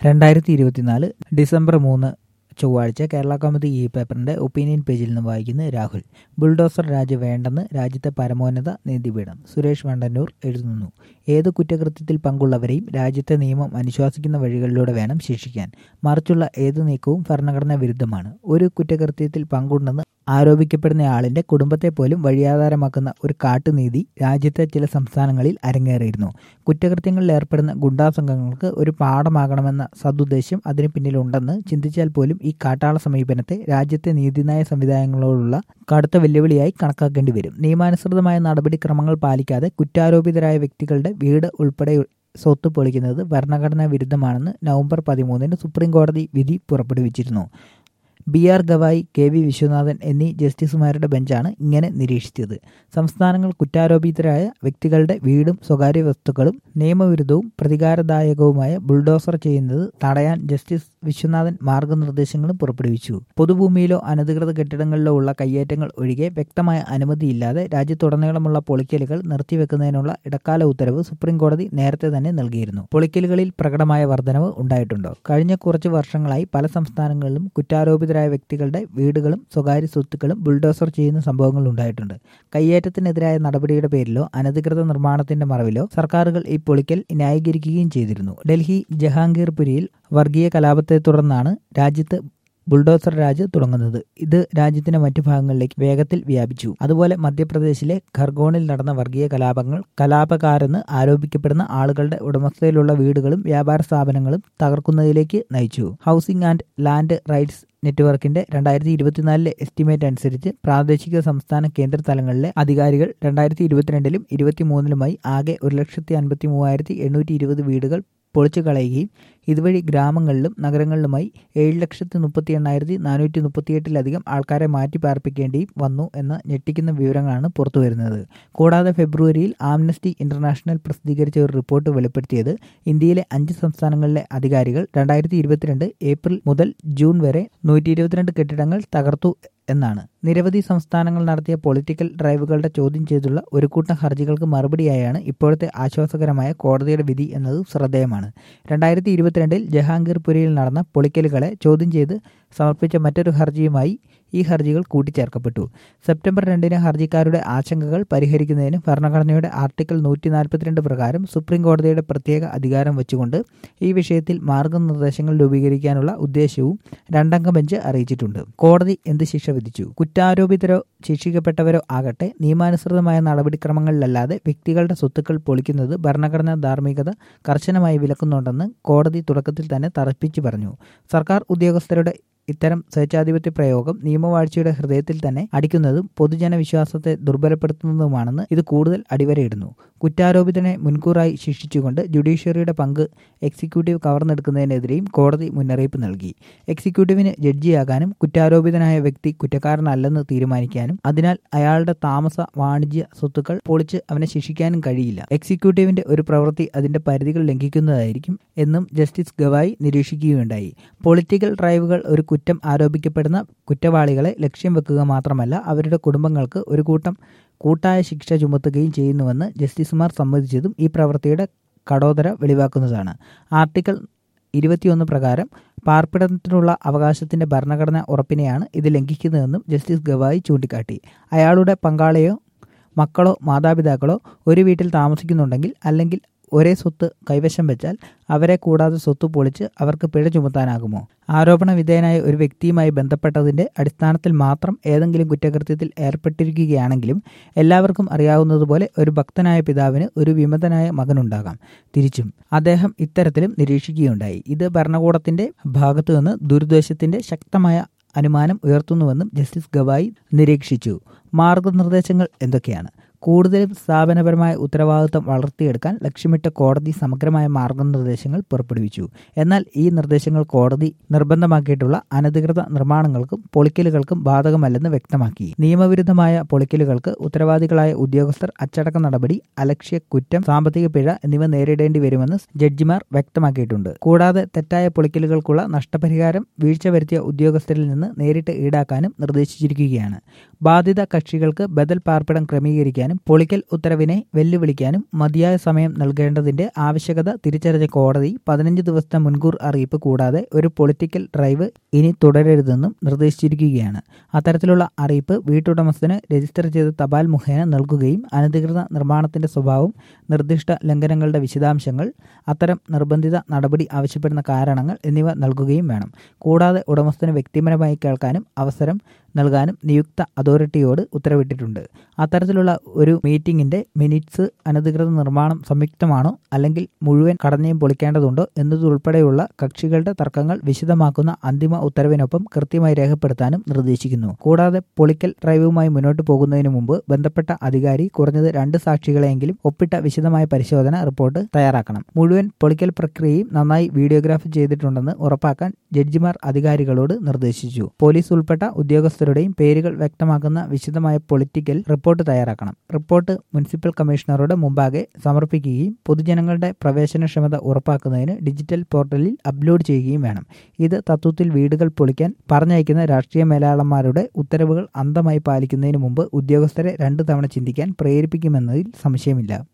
രണ്ടായിരത്തി ഇരുപത്തിനാല് ഡിസംബർ മൂന്ന് ചൊവ്വാഴ്ച കേരള കൗമുദി ഈ പേപ്പറിന്റെ ഒപ്പീനിയൻ പേജിൽ നിന്ന് വായിക്കുന്നത് രാഹുൽ ബുൾഡോസർ രാജ് വേണ്ടെന്ന് രാജ്യത്തെ പരമോന്നത നീതിപീഠം സുരേഷ് വണ്ടന്നൂർ എഴുതുന്നു ഏത് കുറ്റകൃത്യത്തിൽ പങ്കുള്ളവരെയും രാജ്യത്തെ നിയമം അനുശാസിക്കുന്ന വഴികളിലൂടെ വേണം ശിക്ഷിക്കാൻ മറിച്ചുള്ള ഏത് നീക്കവും ഭരണഘടനാ വിരുദ്ധമാണ് ഒരു കുറ്റകൃത്യത്തിൽ പങ്കുണ്ടെന്ന് ആരോപിക്കപ്പെടുന്നയാളിന്റെ കുടുംബത്തെ പോലും വഴിയാധാരമാക്കുന്ന ഒരു കാട്ടുനീതി രാജ്യത്തെ ചില സംസ്ഥാനങ്ങളിൽ അരങ്ങേറിയിരുന്നു കുറ്റകൃത്യങ്ങളിൽ ഏർപ്പെടുന്ന ഗുണ്ടാ സംഘങ്ങൾക്ക് ഒരു പാഠമാകണമെന്ന സതുദ്ദേശം അതിന് പിന്നിലുണ്ടെന്ന് ചിന്തിച്ചാൽ പോലും ഈ കാട്ടാള സമീപനത്തെ രാജ്യത്തെ നീതിന്യായ സംവിധാനങ്ങളോടുള്ള കടുത്ത വെല്ലുവിളിയായി കണക്കാക്കേണ്ടി വരും നിയമാനുസൃതമായ നടപടിക്രമങ്ങൾ പാലിക്കാതെ കുറ്റാരോപിതരായ വ്യക്തികളുടെ വീട് ഉൾപ്പെടെ സ്വത്ത് പൊളിക്കുന്നത് ഭരണഘടനാ വിരുദ്ധമാണെന്ന് നവംബർ പതിമൂന്നിന് സുപ്രീം കോടതി വിധി പുറപ്പെടുവിച്ചിരുന്നു B R Gavai K V Viswanathan എന്നീ ജസ്റ്റിസുമാരുടെ ബെഞ്ചാണ് ഇങ്ങനെ നിരീക്ഷിച്ചത് സംസ്ഥാനങ്ങൾ കുറ്റാരോപിതരായ വ്യക്തികളുടെ വീടും സ്വകാര്യ വസ്തുക്കളും നിയമവിരുദ്ധവും പ്രതികാരദായകവുമായ ബുൾഡോസർ ചെയ്യുന്നത് തടയാൻ ജസ്റ്റിസ് വിശ്വനാഥൻ മാർഗനിർദ്ദേശങ്ങളും പുറപ്പെടുവിച്ചു പൊതുഭൂമിയിലോ അനധികൃത കെട്ടിടങ്ങളിലോ ഉള്ള കയ്യേറ്റങ്ങൾ ഒഴികെ വ്യക്തമായ അനുമതിയില്ലാതെ രാജ്യത്തുടനീളമുള്ള പൊളിക്കലുകൾ നിർത്തിവെക്കുന്നതിനുള്ള ഇടക്കാല ഉത്തരവ് സുപ്രീം കോടതി നേരത്തെ തന്നെ നൽകിയിരുന്നു പൊളിക്കലുകളിൽ പ്രകടമായ വർധനവ് ഉണ്ടായിട്ടുണ്ടോ കഴിഞ്ഞ കുറച്ച് വർഷങ്ങളായി പല സംസ്ഥാനങ്ങളിലും കുറ്റാരോപിത ബാധിതരായ വ്യക്തികളുടെ വീടുകളും സ്വകാര്യ സ്വത്തുക്കളും ബുൾഡോസർ ചെയ്യുന്ന സംഭവങ്ങൾ ഉണ്ടായിട്ടുണ്ട് കയ്യേറ്റത്തിനെതിരായ നടപടിയുടെ പേരിലോ അനധികൃത നിർമ്മാണത്തിന്റെ മറവിലോ സർക്കാരുകൾ ഈ പൊളിക്കൽ ന്യായീകരിക്കുകയും ചെയ്തിരുന്നു ഡൽഹി ജഹാംഗീർപുരിയിൽ വർഗീയ കലാപത്തെ തുടർന്നാണ് രാജ്യത്ത് ബുൾഡോസർ രാജ് തുടങ്ങുന്നത് ഇത് രാജ്യത്തിന്റെ മറ്റു ഭാഗങ്ങളിലേക്ക് വേഗത്തിൽ വ്യാപിച്ചു അതുപോലെ മധ്യപ്രദേശിലെ ഖർഗോണിൽ നടന്ന വർഗീയ കലാപങ്ങൾ കലാപകാരെന്ന് ആരോപിക്കപ്പെടുന്ന ആളുകളുടെ ഉടമസ്ഥയിലുള്ള വീടുകളും വ്യാപാര സ്ഥാപനങ്ങളും തകർക്കുന്നതിലേക്ക് നയിച്ചു ഹൗസിംഗ് ആൻഡ് ലാൻഡ് റൈറ്റ്സ് നെറ്റ്വർക്കിന്റെ രണ്ടായിരത്തി ഇരുപത്തിനാലിലെ എസ്റ്റിമേറ്റ് അനുസരിച്ച് പ്രാദേശിക സംസ്ഥാന കേന്ദ്ര തലങ്ങളിലെ അധികാരികൾ രണ്ടായിരത്തി ഇരുപത്തിരണ്ടിലും ഇരുപത്തിമൂന്നിലുമായി ആകെ ഒരു ലക്ഷത്തി അൻപത്തി മൂവായിരത്തി എണ്ണൂറ്റി ഇരുപത് വീടുകൾ പൊളിച്ചു കളയുകയും ഇതുവഴി ഗ്രാമങ്ങളിലും നഗരങ്ങളിലുമായി ഏഴ് ലക്ഷത്തി മുപ്പത്തി എണ്ണായിരത്തി നാനൂറ്റി മുപ്പത്തിയെട്ടിലധികം ആൾക്കാരെ മാറ്റി പാർപ്പിക്കേണ്ടിയും വന്നു എന്ന ഞെട്ടിക്കുന്ന വിവരങ്ങളാണ് പുറത്തുവരുന്നത് കൂടാതെ ഫെബ്രുവരിയിൽ ആംനസ്റ്റി ഇന്റർനാഷണൽ പ്രസിദ്ധീകരിച്ച ഒരു റിപ്പോർട്ട് വെളിപ്പെടുത്തിയത് ഇന്ത്യയിലെ അഞ്ച് സംസ്ഥാനങ്ങളിലെ അധികാരികൾ രണ്ടായിരത്തി ഇരുപത്തിരണ്ട് ഏപ്രിൽ മുതൽ ജൂൺ വരെ നൂറ്റി ഇരുപത്തിരണ്ട് കെട്ടിടങ്ങൾ തകർത്തു എന്നാണ് നിരവധി സംസ്ഥാനങ്ങൾ നടത്തിയ പൊളിറ്റിക്കൽ ഡ്രൈവുകളുടെ ചോദ്യം ചെയ്തുള്ള ഒരു കൂട്ടം ഹർജികൾക്ക് മറുപടിയായാണ് ഇപ്പോഴത്തെ ആശ്വാസകരമായ കോടതിയുടെ വിധി എന്നത് ശ്രദ്ധേയമാണ് രണ്ടായിരത്തി ഇരുപത്തിരണ്ടിൽ ജഹാംഗീർപുരിയിൽ നടന്ന പൊളിക്കലുകളെ ചോദ്യം ചെയ്ത് സമർപ്പിച്ച മറ്റൊരു ഹർജിയുമായി ഈ ഹർജികൾ കൂട്ടിച്ചേർക്കപ്പെട്ടു സെപ്റ്റംബർ രണ്ടിന് ഹർജിക്കാരുടെ ആശങ്കകൾ പരിഹരിക്കുന്നതിന് ഭരണഘടനയുടെ ആർട്ടിക്കിൾ നൂറ്റി നാൽപ്പത്തിരണ്ട് പ്രകാരം സുപ്രീം കോടതിയുടെ പ്രത്യേക അധികാരം വെച്ചുകൊണ്ട് ഈ വിഷയത്തിൽ മാർഗനിർദ്ദേശങ്ങൾ രൂപീകരിക്കാനുള്ള ഉദ്ദേശവും രണ്ടംഗ ബെഞ്ച് അറിയിച്ചിട്ടുണ്ട് കോടതി എന്ത് ശിക്ഷ വിധിച്ചു കുറ്റാരോപിതരോ ശിക്ഷിക്കപ്പെട്ടവരോ ആകട്ടെ നിയമാനുസൃതമായ നടപടിക്രമങ്ങളിലല്ലാതെ വ്യക്തികളുടെ സ്വത്തുക്കൾ പൊളിക്കുന്നത് ഭരണഘടനാ ധാർമ്മികത കർശനമായി വിലക്കുന്നുണ്ടെന്ന് കോടതി തുടക്കത്തിൽ തന്നെ തറപ്പിച്ചു പറഞ്ഞു സർക്കാർ ഉദ്യോഗസ്ഥരുടെ ഇത്തരം സ്വേച്ഛാധിപത്യ പ്രയോഗം നിയമവാഴ്ചയുടെ ഹൃദയത്തിൽ തന്നെ അടിക്കുന്നതും പൊതുജന വിശ്വാസത്തെ ദുർബലപ്പെടുത്തുന്നതുമാണെന്ന് ഇത് കൂടുതൽ അടിവരയിടുന്നു കുറ്റാരോപിതനെ മുൻകൂറായി ശിക്ഷിച്ചുകൊണ്ട് ജുഡീഷ്യറിയുടെ പങ്ക് എക്സിക്യൂട്ടീവ് കവർന്നെടുക്കുന്നതിനെതിരെയും കോടതി മുന്നറിയിപ്പ് നൽകി എക്സിക്യൂട്ടീവിന് ജഡ്ജിയാകാനും കുറ്റാരോപിതനായ വ്യക്തി കുറ്റക്കാരനല്ലെന്ന് തീരുമാനിക്കാനും അതിനാൽ അയാളുടെ താമസ വാണിജ്യ സ്വത്തുക്കൾ പൊളിച്ച് അവനെ ശിക്ഷിക്കാനും കഴിയില്ല എക്സിക്യൂട്ടീവിന്റെ ഒരു പ്രവൃത്തി അതിന്റെ പരിധികൾ ലംഘിക്കുന്നതായിരിക്കും എന്നും ജസ്റ്റിസ് ഗവായി നിരീക്ഷിക്കുകയുണ്ടായി പൊളിറ്റിക്കൽ ഡ്രൈവുകൾ ഒരു കുറ്റം ആരോപിക്കപ്പെടുന്ന കുറ്റവാളികളെ ലക്ഷ്യം വെക്കുക മാത്രമല്ല അവരുടെ കുടുംബങ്ങൾക്ക് ഒരു കൂട്ടം കൂട്ടായ ശിക്ഷ ചുമത്തുകയും ചെയ്യുന്നുവെന്ന് ജസ്റ്റിസുമാർ സമ്മതിച്ചതും ഈ പ്രവൃത്തിയുടെ കടോദര വെളിവാക്കുന്നതാണ് ആർട്ടിക്കിൾ ഇരുപത്തിയൊന്ന് പ്രകാരം പാർപ്പിടത്തിനുള്ള അവകാശത്തിന്റെ ഭരണഘടന ഉറപ്പിനെയാണ് ഇത് ലംഘിക്കുന്നതെന്നും ജസ്റ്റിസ് ഗവായി ചൂണ്ടിക്കാട്ടി അയാളുടെ പങ്കാളിയോ മക്കളോ മാതാപിതാക്കളോ ഒരു വീട്ടിൽ താമസിക്കുന്നുണ്ടെങ്കിൽ അല്ലെങ്കിൽ ഒരേ സ്വത്ത് കൈവശം വെച്ചാൽ അവരെ കൂടാതെ സ്വത്ത് പൊളിച്ച് അവർക്ക് പിഴ ചുമത്താനാകുമോ ആരോപണ വിധേയനായ ഒരു വ്യക്തിയുമായി ബന്ധപ്പെട്ടതിന്റെ അടിസ്ഥാനത്തിൽ മാത്രം ഏതെങ്കിലും കുറ്റകൃത്യത്തിൽ ഏർപ്പെട്ടിരിക്കുകയാണെങ്കിലും എല്ലാവർക്കും അറിയാവുന്നതുപോലെ ഒരു ഭക്തനായ പിതാവിന് ഒരു വിമതനായ മകനുണ്ടാകാം തിരിച്ചും അദ്ദേഹം ഇത്തരത്തിലും നിരീക്ഷിക്കുകയുണ്ടായി ഇത് ഭരണകൂടത്തിന്റെ ഭാഗത്തുനിന്ന് ദുരുദ്ദേശത്തിന്റെ ശക്തമായ അനുമാനം ഉയർത്തുന്നുവെന്നും ജസ്റ്റിസ് ഗവായി നിരീക്ഷിച്ചു മാർഗനിർദ്ദേശങ്ങൾ എന്തൊക്കെയാണ് കൂടുതലും സ്ഥാപനപരമായ ഉത്തരവാദിത്വം വളർത്തിയെടുക്കാൻ ലക്ഷ്യമിട്ട കോടതി സമഗ്രമായ മാർഗനിർദ്ദേശങ്ങൾ പുറപ്പെടുവിച്ചു എന്നാൽ ഈ നിർദ്ദേശങ്ങൾ കോടതി നിർബന്ധമാക്കിയിട്ടുള്ള അനധികൃത നിർമ്മാണങ്ങൾക്കും പൊളിക്കലുകൾക്കും ബാധകമല്ലെന്ന് വ്യക്തമാക്കി നിയമവിരുദ്ധമായ പൊളിക്കലുകൾക്ക് ഉത്തരവാദികളായ ഉദ്യോഗസ്ഥർ അച്ചടക്ക നടപടി അലക്ഷ്യ കുറ്റം സാമ്പത്തിക പിഴ എന്നിവ നേരിടേണ്ടി വരുമെന്ന് ജഡ്ജിമാർ വ്യക്തമാക്കിയിട്ടുണ്ട് കൂടാതെ തെറ്റായ പൊളിക്കലുകൾക്കുള്ള നഷ്ടപരിഹാരം വീഴ്ച വരുത്തിയ ഉദ്യോഗസ്ഥരിൽ നിന്ന് നേരിട്ട് ഈടാക്കാനും നിർദ്ദേശിച്ചിരിക്കുകയാണ് ബാധിത കക്ഷികൾക്ക് ബദൽ പാർപ്പിടം ക്രമീകരിക്കാനും നടപ്പാക്കാനും പൊളിക്കൽ ഉത്തരവിനെ വെല്ലുവിളിക്കാനും മതിയായ സമയം നൽകേണ്ടതിന്റെ ആവശ്യകത തിരിച്ചറിഞ്ഞ കോടതി പതിനഞ്ച് ദിവസത്തെ മുൻകൂർ അറിയിപ്പ് കൂടാതെ ഒരു പൊളിറ്റിക്കൽ ഡ്രൈവ് ഇനി തുടരരുതെന്നും നിർദ്ദേശിച്ചിരിക്കുകയാണ് അത്തരത്തിലുള്ള അറിയിപ്പ് വീട്ടുടമസ്ഥന് രജിസ്റ്റർ ചെയ്ത തപാൽ മുഖേന നൽകുകയും അനധികൃത നിർമ്മാണത്തിന്റെ സ്വഭാവം നിർദ്ദിഷ്ട ലംഘനങ്ങളുടെ വിശദാംശങ്ങൾ അത്തരം നിർബന്ധിത നടപടി ആവശ്യപ്പെടുന്ന കാരണങ്ങൾ എന്നിവ നൽകുകയും വേണം കൂടാതെ ഉടമസ്ഥന് വ്യക്തിപരമായി കേൾക്കാനും അവസരം നൽകാനും നിയുക്ത അതോറിറ്റിയോട് ഉത്തരവിട്ടിട്ടുണ്ട് അത്തരത്തിലുള്ള ഒരു മീറ്റിംഗിന്റെ മിനിറ്റ്സ് അനധികൃത നിർമ്മാണം സംയുക്തമാണോ അല്ലെങ്കിൽ മുഴുവൻ കടഞ്ഞയും പൊളിക്കേണ്ടതുണ്ടോ എന്നതുൾപ്പെടെയുള്ള കക്ഷികളുടെ തർക്കങ്ങൾ വിശദമാക്കുന്ന അന്തിമ ഉത്തരവിനൊപ്പം കൃത്യമായി രേഖപ്പെടുത്താനും നിർദ്ദേശിക്കുന്നു കൂടാതെ പൊളിക്കൽ ഡ്രൈവുമായി മുന്നോട്ട് പോകുന്നതിന് മുമ്പ് ബന്ധപ്പെട്ട അധികാരി കുറഞ്ഞത് രണ്ട് സാക്ഷികളെങ്കിലും ഒപ്പിട്ട വിശദമായ പരിശോധന റിപ്പോർട്ട് തയ്യാറാക്കണം മുഴുവൻ പൊളിക്കൽ പ്രക്രിയയും നന്നായി വീഡിയോഗ്രാഫ് ചെയ്തിട്ടുണ്ടെന്ന് ഉറപ്പാക്കാൻ ജഡ്ജിമാർ അധികാരികളോട് നിർദ്ദേശിച്ചു പോലീസ് ഉൾപ്പെട്ട ഉദ്യോഗസ്ഥരുടെയും പേരുകൾ വ്യക്തമാക്കുന്ന വിശദമായ പൊളിറ്റിക്കൽ റിപ്പോർട്ട് തയ്യാറാക്കണം റിപ്പോർട്ട് മുനിസിപ്പൽ കമ്മീഷണറുടെ മുമ്പാകെ സമർപ്പിക്കുകയും പൊതുജനങ്ങളുടെ പ്രവേശനക്ഷമത ഉറപ്പാക്കുന്നതിന് ഡിജിറ്റൽ പോർട്ടലിൽ അപ്ലോഡ് ചെയ്യുകയും വേണം ഇത് തത്വത്തിൽ വീടുകൾ പൊളിക്കാൻ പറഞ്ഞയക്കുന്ന രാഷ്ട്രീയ മേലാളന്മാരുടെ ഉത്തരവുകൾ അന്ധമായി പാലിക്കുന്നതിന് മുമ്പ് ഉദ്യോഗസ്ഥരെ രണ്ടു തവണ ചിന്തിക്കാൻ പ്രേരിപ്പിക്കുമെന്നതിൽ സംശയമില്ല